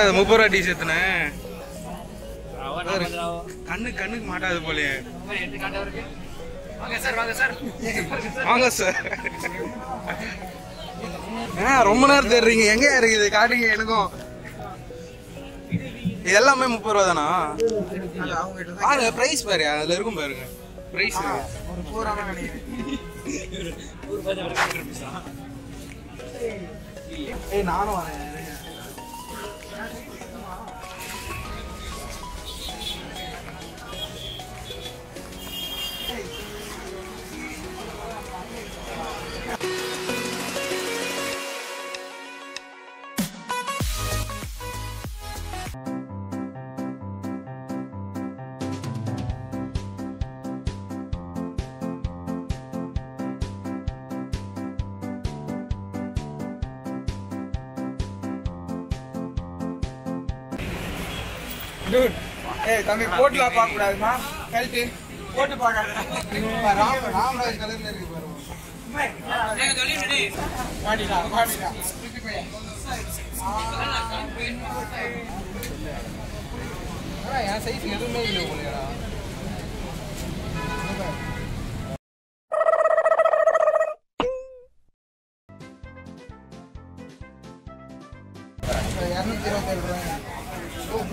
மாட்டாது முப்பது ரூபா டிஷர்ட்னு கண்ணு கண்ணுக்கு மாட்டாது போலயே வாங்க சார் வாங்க சார் வாங்க சார் ஆ ரொம்ப நேரம் தேடுறீங்க எங்க இருக்குது காட்டுங்க எனக்கும் இது எல்லாமே முப்பது ரூபா தானா பாருங்க பிரைஸ் பாரு அதுல இருக்கும் பாருங்க பிரைஸ் ஏய் நானும் வரேன் ஏய் தம்பி போட்டுல பார்க்க கூடாதுமா கழட்டு போட்டு பார்க்காத ராம் ராமராஜ் கலர்ல இருக்கு பாருங்க மாட்டிடா மாட்டிடா ஆனா என் சைஸ் எதுவுமே இல்லை உங்களுக்குடா இரநூத்தி இருபத்தேழு ரூபாய்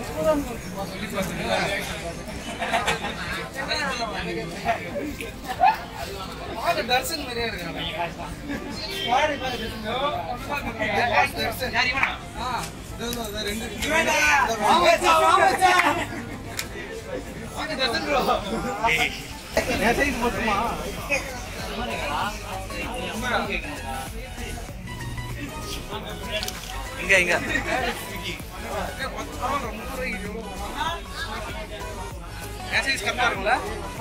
தர்சன் மாதிரியே இருக்காங்க இங்க இங்க கரெக்டா இருக்குங்களா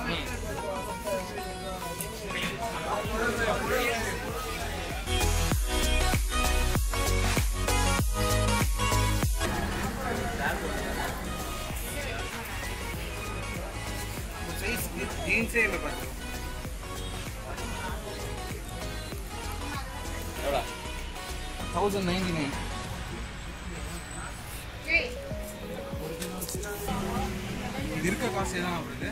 சைஸ் ஜீன்ஸே இல்லை பாருங்க தௌசண்ட் நைன்டி நைன் இது இருக்க காசே தான் அவருக்கு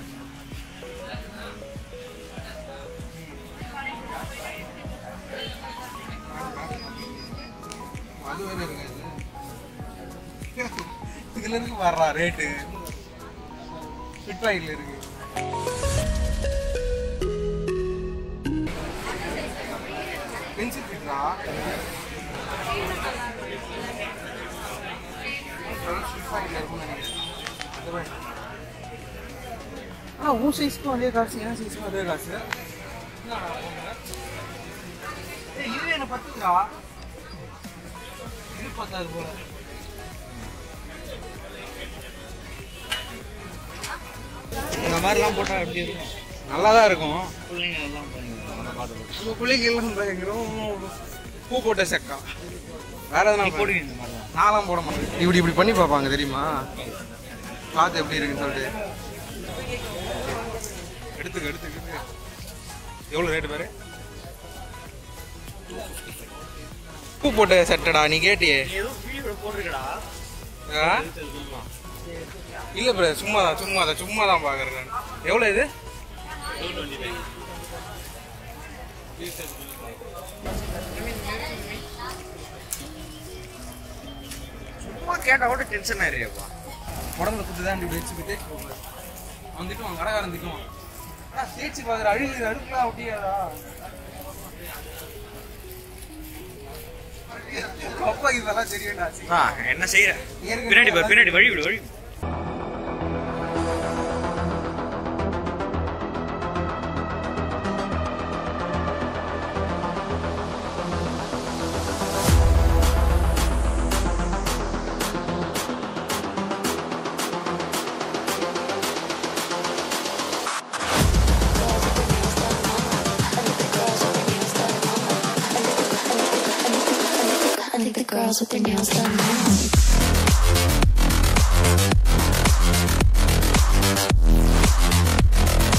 அது வேற இருக்கு இது. இதுல இருக்கு வர்றா ரேட்டு ஃபிட்ராயில் இருக்கு பென்சில் ஃபிட்ரா ஆனா உன் சைஸ்க்கும் அதே காசு என் சைஸ்க்கும் அதே காசு ஏய், இது என்ன பத்துக்குதா இது பத்தாது போல இந்த மாதிரிலாம் போட்டா எப்படி இருக்கும் நல்லா தான் இருக்கும் பிள்ளைங்க எல்லாம் பண்ணுங்க உங்க பிள்ளைங்க எல்லாம் பயங்கரம் பூ போட்ட செக்கா வேற எதனா போடுங்க இந்த மாதிரிலாம் நான்லாம் போட மாட்டேன் இப்படி இப்படி பண்ணி பார்ப்பாங்க தெரியுமா பார்த்து எப்படி இருக்குன்னு சொல்லிட்டு எடுத்துக்க எடுத்துக்க எடுத்துக்க. எவ்வளோ ரேட்டு பாரு பூ போட்ட சட்டடா நீ கேட்டியே ஏதோ வீடியோ போட்டுருக்கடா ஆ? இல்ல ப்ரோ சும்மா தான் சும்மா தான் சும்மா தான் பார்க்குறேன் நான் எவ்வளோ இது சும்மா கேட்டா கூட டென்ஷன் ஆயிருப்பா உடம்புல குத்து தான் இப்படி வச்சுக்கிட்டு அவன் திட்டுவான் கடைக்காரன் திட்டுவான் ஆ தேய்ச்சி பார்க்குற அழுகு அழுக்குலாம் ஒட்டியாதா அப்பா இதெல்லாம் தெரியும்டா ஆ என்ன செய்யற பின்னாடி பா பின்னாடி வழி விடு வழி விடு. I think the girls with their nails done now.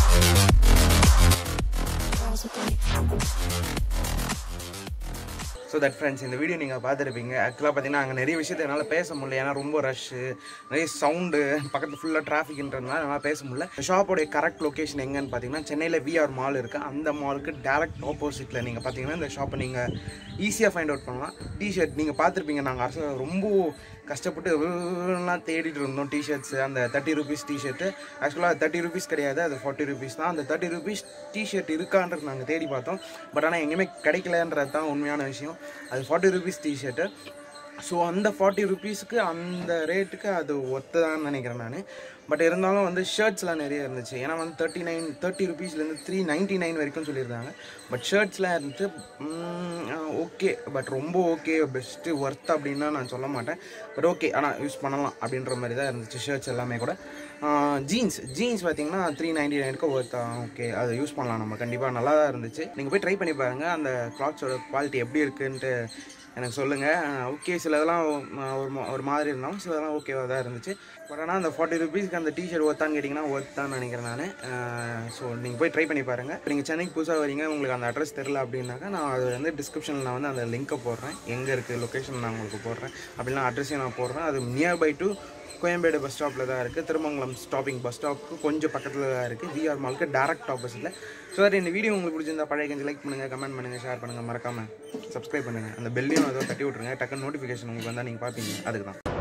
Girls with their so that friends இந்த வீடியோ நீங்கள் பார்த்துருப்பீங்க ஆக்சுவலாக பார்த்தீங்கன்னா அங்கே நிறைய விஷயத்தை என்னால் பேச முடியல ஏன்னா ரொம்ப ரஷ்ஷு நிறைய சவுண்டு பக்கத்தில் ஃபுல்லாக டிராஃபிக்ன்றதுனால என்னால் பேச முடியல ஷாப்போடைய கரெக்ட் லொக்கேஷன் எங்கன்னு பார்த்தீங்கன்னா சென்னையில் விஆர் மால் இருக்குது அந்த மாலுக்கு டேரக்ட் ஆப்போசிட்டில் நீங்கள் பார்த்தீங்கன்னா இந்த ஷாப்பை நீங்கள் ஈஸியாக ஃபைண்ட் அவுட் பண்ணலாம் டிஷர்ட் நீங்கள் பார்த்துருப்பீங்க நாங்கள் அரசு ரொம்ப கஷ்டப்பட்டு எல்லாம் தேடிட்டு இருந்தோம் டிஷர்ட்ஸ் அந்த தேர்ட்டி ருபீஸ் டிஷர்ட்டு ஆக்சுவலாக தேர்ட்டி ருபீஸ் கிடையாது அது ஃபார்ட்டி ருபீஸ் தான் அந்த தேர்ட்டி ருபீஸ் டிஷர்ட் இருக்கான்றது நாங்கள் தேடி பார்த்தோம் பட் ஆனால் எங்கேயுமே கிடைக்கலன்றது தான் உண்மையான விஷயம் அது ஃபார்ட்டி ருபீஸ் டிஷர்ட்டு ஸோ அந்த ஃபார்ட்டி ருபீஸ்க்கு அந்த ரேட்டுக்கு அது ஒத்துதான்னு நினைக்கிறேன் நான் பட் இருந்தாலும் வந்து ஷர்ட்ஸ்லாம் நிறைய இருந்துச்சு ஏன்னா வந்து தேர்ட்டி நைன் தேர்ட்டி ருபீஸ்லேருந்து த்ரீ நைன்ட்டி நைன் வரைக்கும் சொல்லியிருந்தாங்க பட் ஷர்ட்ஸ்லாம் இருந்துச்சு ஓகே பட் ரொம்ப ஓகே பெஸ்ட்டு ஒர்த் அப்படின்னா நான் சொல்ல மாட்டேன் பட் ஓகே ஆனால் யூஸ் பண்ணலாம் அப்படின்ற மாதிரி தான் இருந்துச்சு ஷர்ட்ஸ் எல்லாமே கூட ஜீன்ஸ் ஜீன்ஸ் பார்த்தீங்கன்னா த்ரீ நைன்டி நைனுக்கு ஒர்த் ஓகே அதை யூஸ் பண்ணலாம் நம்ம கண்டிப்பாக நல்லா தான் இருந்துச்சு நீங்கள் போய் ட்ரை பண்ணி பாருங்கள் அந்த கிளாத்ஸோட குவாலிட்டி எப்படி இருக்குன்ட்டு எனக்கு சொல்லுங்கள் ஓகே சிலதெல்லாம் அஹ், ஒரு மா- ஒரு மாதிரி இருந்தாலும் சிலதெல்லாம் ஓகேவாக தான் இருந்துச்சு பட் ஆனால் அந்த ஃபார்ட்டி ருபீஸ்க்கு அந்த டிஷர்ட் ஒர்த்தான்னு கேட்டிங்கன்னா ஒர்த் தான் நினைக்கிறேன் நான் ஸோ நீங்கள் போய் ட்ரை பண்ணி பாருங்கள் நீங்கள் சென்னைக்கு புதுசாக வரீங்க உங்களுக்கு அந்த அட்ரஸ் தெரில அப்படின்னாக்கா நான் அது வந்து டிஸ்கிரிப்ஷனில் நான் வந்து அந்த லிங்க்கை போடுறேன் எங்கே இருக்குது லொக்கேஷன் நான் உங்களுக்கு போடுறேன் அப்படின்னா அட்ரஸையும் நான் போடுறேன் அது நியர்பை டு கோயம்பேடு பஸ் ஸ்டாப்பில் தான் இருக்குது திருமங்கலம் ஸ்டாப்பிங் பஸ் ஸ்டாப்புக்கு கொஞ்சம் பக்கத்தில் தான் இருக்குது விஆர் மாலுக்கு டேரக்ட் ஆப்போசிட்டில் ஸோ that இந்த வீடியோ உங்களுக்கு பிடிச்சிருந்தா பழைய கொஞ்சம் லைக் பண்ணுங்கள் கமெண்ட் பண்ணுங்கள் ஷேர் பண்ணுங்கள் மறக்காமல் சப்ஸ்கிரைப் பண்ணுங்கள் அந்த பெல்லையும் ஏதோ தட்டி விட்ருங்க டக்குன்னு நோட்டிஃபிகேஷன் உங்களுக்கு வந்தால் நீங்கள் பார்ப்பீங்க அதுக்கு தான்